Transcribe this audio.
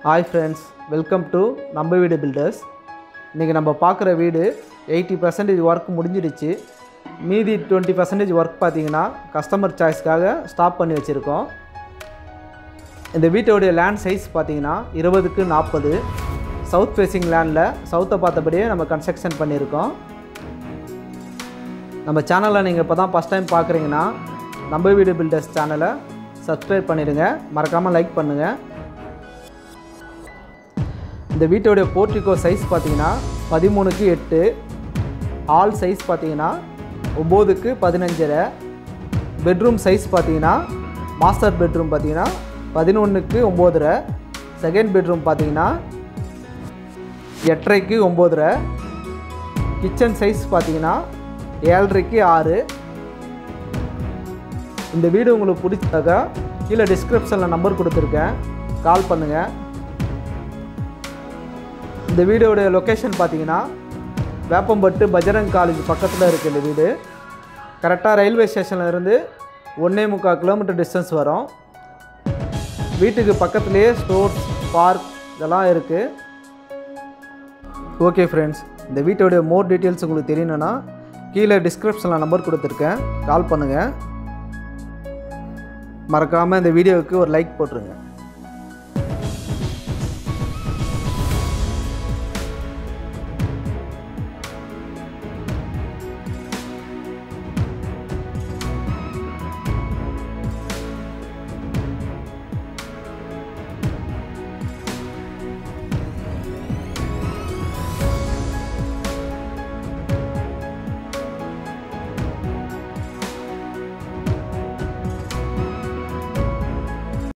hi friends welcome to நம்ம வீடு filters இன்றைக்கி நம்ம பார்க்குற வீடு எயிட்டி பர்சன்டேஜ் ஒர்க் முடிஞ்சிடுச்சு மீதி டுவெண்ட்டி பர்சன்டேஜ் ஒர்க் பார்த்தீங்கன்னா கஸ்டமர் சாய்ஸ்க்காக ஸ்டாப் பண்ணி வச்சுருக்கோம் இந்த வீட்டோடைய லேண்ட் சைஸ் பார்த்தீங்கன்னா இருபதுக்கு நாற்பது சவுத் ஃபேஸிங் லேண்டில் சவுத்தை பார்த்தபடியே நம்ம கன்ஸ்ட்ரக்ஷன் பண்ணியிருக்கோம் நம்ம சேனலை நீங்கள் இப்போ தான் ஃபஸ்ட் டைம் பார்க்குறீங்கன்னா நம்ம வீடு பில்டர்ஸ் சேனலை சப்ஸ்கிரைப் பண்ணிடுங்க மறக்காமல் லைக் பண்ணுங்கள் இந்த வீட்டோடைய போர்ட்டிகோ சைஸ் பார்த்தீங்கன்னா பதிமூணுக்கு எட்டு ஹால் சைஸ் பார்த்தீங்கன்னா ஒம்போதுக்கு பதினஞ்சரை பெட்ரூம் சைஸ் பார்த்தீங்கன்னா மாஸ்டர் பெட்ரூம் பார்த்தீங்கன்னா பதினொன்றுக்கு ஒம்போதரை செகண்ட் பெட்ரூம் பார்த்தீங்கன்னா எட்டரைக்கு ஒம்போதரை கிச்சன் சைஸ் பார்த்தீங்கன்னா ஏழரைக்கு ஆறு இந்த வீடு உங்களுக்கு பிடிச்சாக்கா கீழே டிஸ்கிரிப்ஷனில் நம்பர் கொடுத்துருக்கேன் கால் பண்ணுங்கள் இந்த வீடோடைய லொக்கேஷன் பார்த்தீங்கன்னா வேப்பம்பட்டு பஜரங் காலேஜ் பக்கத்தில் இருக்குது இந்த வீடு கரெக்டாக ரயில்வே ஸ்டேஷனில் இருந்து ஒன்றே முக்கால் கிலோமீட்டர் டிஸ்டன்ஸ் வரும் வீட்டுக்கு பக்கத்துலேயே ஸ்டோர்ஸ் பார்க் இதெல்லாம் இருக்குது ஓகே ஃப்ரெண்ட்ஸ் இந்த வீட்டோடைய மோர் டீட்டெயில்ஸ் உங்களுக்கு தெரியணும்னா கீழே டிஸ்கிரிப்ஷனில் நம்பர் கொடுத்துருக்கேன் கால் பண்ணுங்கள் மறக்காமல் இந்த வீடியோவுக்கு ஒரு லைக் போட்டுருங்க